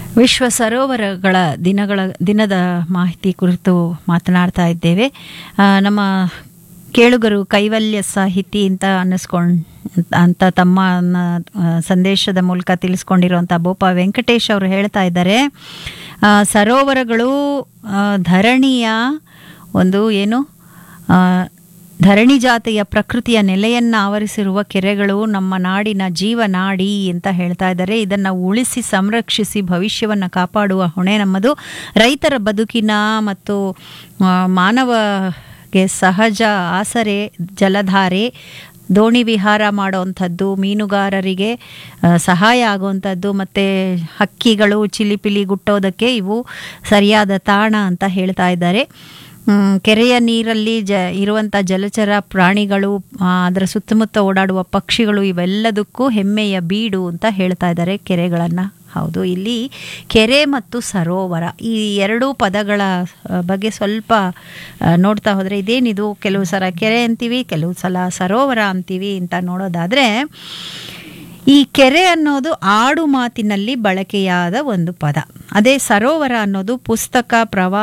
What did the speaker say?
ವಿಶ್ವ ಸರೋವರಗಳ ದಿನಗಳ ದಿನದ ಮಾಹಿತಿ ಕುರಿತು ಮಾತನಾಡ್ತಾ ಇದ್ದೇವೆ ಆ, ನಮ್ಮ ಕೇಳುಗರು ಕೈವಲ್ಯ ಸಾಹಿತಿ ಅಂತ ಅನ್ನಿಸ್ಕೊಂಡ್ ಅಂತ ತಮ್ಮ ಆ, ಸಂದೇಶದ ಮೂಲಕ ತಿಳಿಸ್ಕೊಂಡಿರುವಂಥ ಬೋಪ ವೆಂಕಟೇಶ್ ಅವರು ಹೇಳ್ತಾ ಇದ್ದಾರೆ ಆ, ಸರೋವರಗಳು ಆ, ಧರಣಿಯ ಒಂದು ಏನು ಆ, ಧರಣಿ ಜಾತಿಯ ಪ್ರಕೃತಿಯ ನೆಲೆಯನ್ನು ಆವರಿಸಿರುವ ಕೆರೆಗಳು ನಮ್ಮ ನಾಡಿನ ಜೀವನಾಡಿ ಅಂತ ಹೇಳ್ತಾ ಇದ್ದಾರೆ ಇದನ್ನು ಉಳಿಸಿ ಸಂರಕ್ಷಿಸಿ ಭವಿಷ್ಯವನ್ನು ಕಾಪಾಡುವ ಹೊಣೆ ನಮ್ಮದು ರೈತರ ಬದುಕಿನ ಮತ್ತು ಆ, ಮಾನವಗೆ ಸಹಜ ಆಸರೆ ಜಲಧಾರೆ ದೋಣಿ ವಿಹಾರ ಮಾಡುವಂಥದ್ದು ಮೀನುಗಾರರಿಗೆ ಆ, ಸಹಾಯ ಆಗುವಂಥದ್ದು ಮತ್ತು ಹಕ್ಕಿಗಳು ಚಿಲಿಪಿಲಿ ಗುಟ್ಟೋದಕ್ಕೆ ಇವು ಸರಿಯಾದ ತಾಣ ಅಂತ ಹೇಳ್ತಾ ಇದ್ದಾರೆ ಹ್ಮ್, ಕೆರೆಯ ನೀರಲ್ಲಿ ಜ ಇರುವಂಥ ಜಲಚರ ಪ್ರಾಣಿಗಳು ಆ, ಅದರ ಸುತ್ತಮುತ್ತ ಓಡಾಡುವ ಪಕ್ಷಿಗಳು ಇವೆಲ್ಲದಕ್ಕೂ ಹೆಮ್ಮೆಯ ಬೀಡು ಅಂತ ಹೇಳ್ತಾ ಇದ್ದಾರೆ ಕೆರೆಗಳನ್ನು ಹೌದು ಇಲ್ಲಿ ಕೆರೆ ಮತ್ತು ಸರೋವರ ಈ ಎರಡೂ ಪದಗಳ ಆ, ಬಗ್ಗೆ ಸ್ವಲ್ಪ ಆ, ನೋಡ್ತಾ ಹೋದರೆ ಇದೇನಿದು ಕೆಲವು ಸಲ ಕೆರೆ ಅಂತೀವಿ ಕೆಲವು ಸಲ ಸರೋವರ ಅಂತೀವಿ ಅಂತ ನೋಡೋದಾದರೆ ಈ ಕೆರೆ ಅನ್ನೋದು ಆಡು ಮಾತಿನಲ್ಲಿ ಬಳಕೆಯಾದ ಒಂದು ಪದ ಅದೇ ಸರೋವರ ಅನ್ನೋದು ಪುಸ್ತಕ ಪ್ರವಾಸ